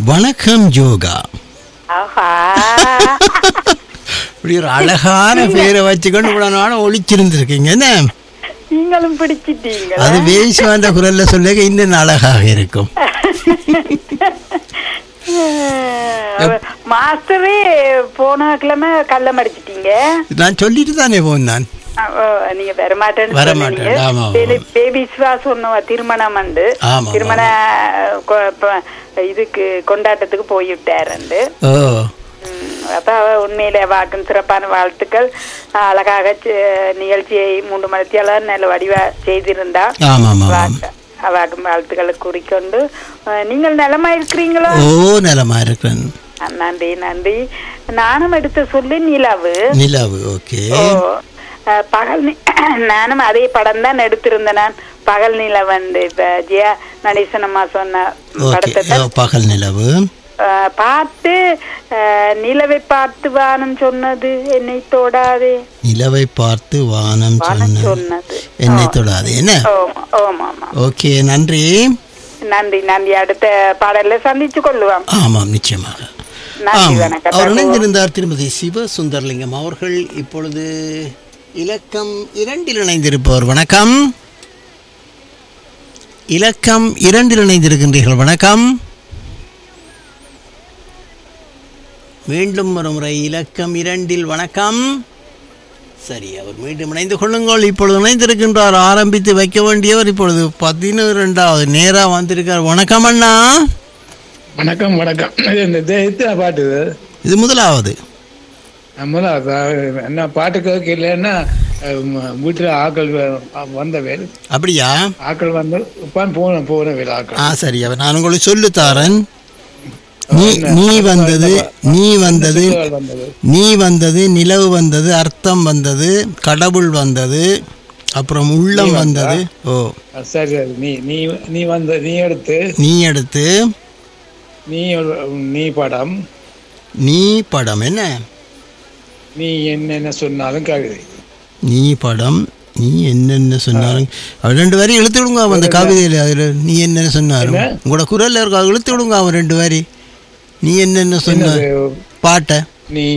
வணக்கம் யோகா ஆஹா இப்படி ஒரு அழகான பேரை வச்சுக்கொண்டு இவ்வளவு நாளும் ஒழிச்சிருந்திருக்கீங்க என்ன நீங்களும் பிடிச்சிட்டீங்க அது வேசுவான்ற குரல்ல சொல்ல இன்னும் அழகாக இருக்கும் மாஸ்டரே போன கிழமை கள்ளம் அடிச்சிட்டீங்க நான் சொல்லிட்டு தானே போனேன் நீங்க வரமாட்டேன்னு வரமாட்டேன், சொன்னீங்க. ஆமா, ஆமா. பேபி- பேபி விஸ்வாஸ் ஒண்ணு திருமணம் வந்து ஆமா, திருமண கொ- ப- இதுக்கு கொண்டாட்டத்துக்கு போய்விட்டாருண்டு ஓ ம், அப்ப அவ உண்மையிலே வாக்கும் சிறப்பான வாழ்த்துக்கள் அழகாக சி- நிகழ்ச்சியை மூன்று மணித்தியாளர் நல்ல வடிவா செய்திருந்தா ஆமாம் ஆமாம் வாக்கு- அவாக்கும் வாழ்த்துக்களை கூறிக்கொண்டு அஹ், நீங்கள் நலமா இருக்கிறீங்களோ ஓ நலமா இருக்கிறேன் அஹ், நன்றி நன்றி நானும் எடுத்த சொல்லி நிலவு நிலாவு ஓகே ஓ அஹ், பகல் நி- நானும் அதே படம் தான் எடுத்திருந்தேன் நான் பகல் நிலவண்டு இப்ப ஜெயா நடேசனம்மா சொன்ன ஓகே படத்தை தான் ஓ, பகல் நிலவு அஹ், பார்த்து அஹ், நிலவை பார்த்து வானம் சொன்னது என்னை தொடாதே நிலவை பார்த்து வானம் வானம் சொன்ன சொன்னது என்னை தொடாது என்ன ஓமா ஓமா ஆமா ஓகே நன்றி நன்றி நன்றி அடுத்த பாடல்ல சந்திச்சு கொள்ளுவோம் ஆமாம் நிச்சயமாக நன்றி ஆமாம் வணக்கம் அவர் இணைந்திருந்தார் திருமதி சிவ சுந்தர்லிங்கம் அவர்கள் இப்பொழுது இலக்கம் இரண்டில் இணைந்திருப்பவர் வணக்கம் இலக்கம் இரண்டில் இணைந்திருக்கின்றீர்கள் வணக்கம் மீண்டும் ஒரு முறை இலக்கம் இரண்டில் வணக்கம் சரி அவர் மீண்டும் இணைந்து கொள்ளுங்கள் இப்பொழுது இணைந்திருக்கின்றார் ஆரம்பித்து வைக்க வேண்டியவர் இப்பொழுது பதினிரெண்டாவது நேராக வந்திருக்கார் வணக்கம் அண்ணா வணக்கம் வணக்கம் இது இந்த இது எத்தனை பாட்டு இது இது முதலாவது நம்மள என்ன பாட்டு கேட்க இல்லைன்னா வீட்டில் ஆக்கள் வ- வந்த வேல் அப்படியா ஆக்கள் வந்து இப்போ போன போன வேல் ஆக்கள் ஆ சரி அவன் நான் உங்களுக்கு சொல்லு தாரன் நீ நீ வந்தது நீ வந்தது ஆக்கள் வந்தது நீ வந்தது நிலவு வந்தது அர்த்தம் வந்தது கடவுள் வந்தது அப்புறம் உள்ளம் வந்தது ஓ அஹ் சரி சரி நீ நீ நீ வந்த நீ எடுத்து நீ எடுத்து நீ ஒரு- நீ படம் நீ படம் என்ன நீ என்னென்ன சொன்னாலும் கவிதை நீ படம் நீ என்னென்ன சொன்னாலும் அவன் ரெண்டு வரி இழுத்து விடுங்க அவன் அந்த கவிதையில் அதில் நீ என்னென்ன சொன்னாலும் உங்களோட குரல்ல இருக்க இழுத்து விடுங்க அவன் ரெண்டு வரி நீ என்னென்ன சொன்ன என்னது? பாட்டை நீ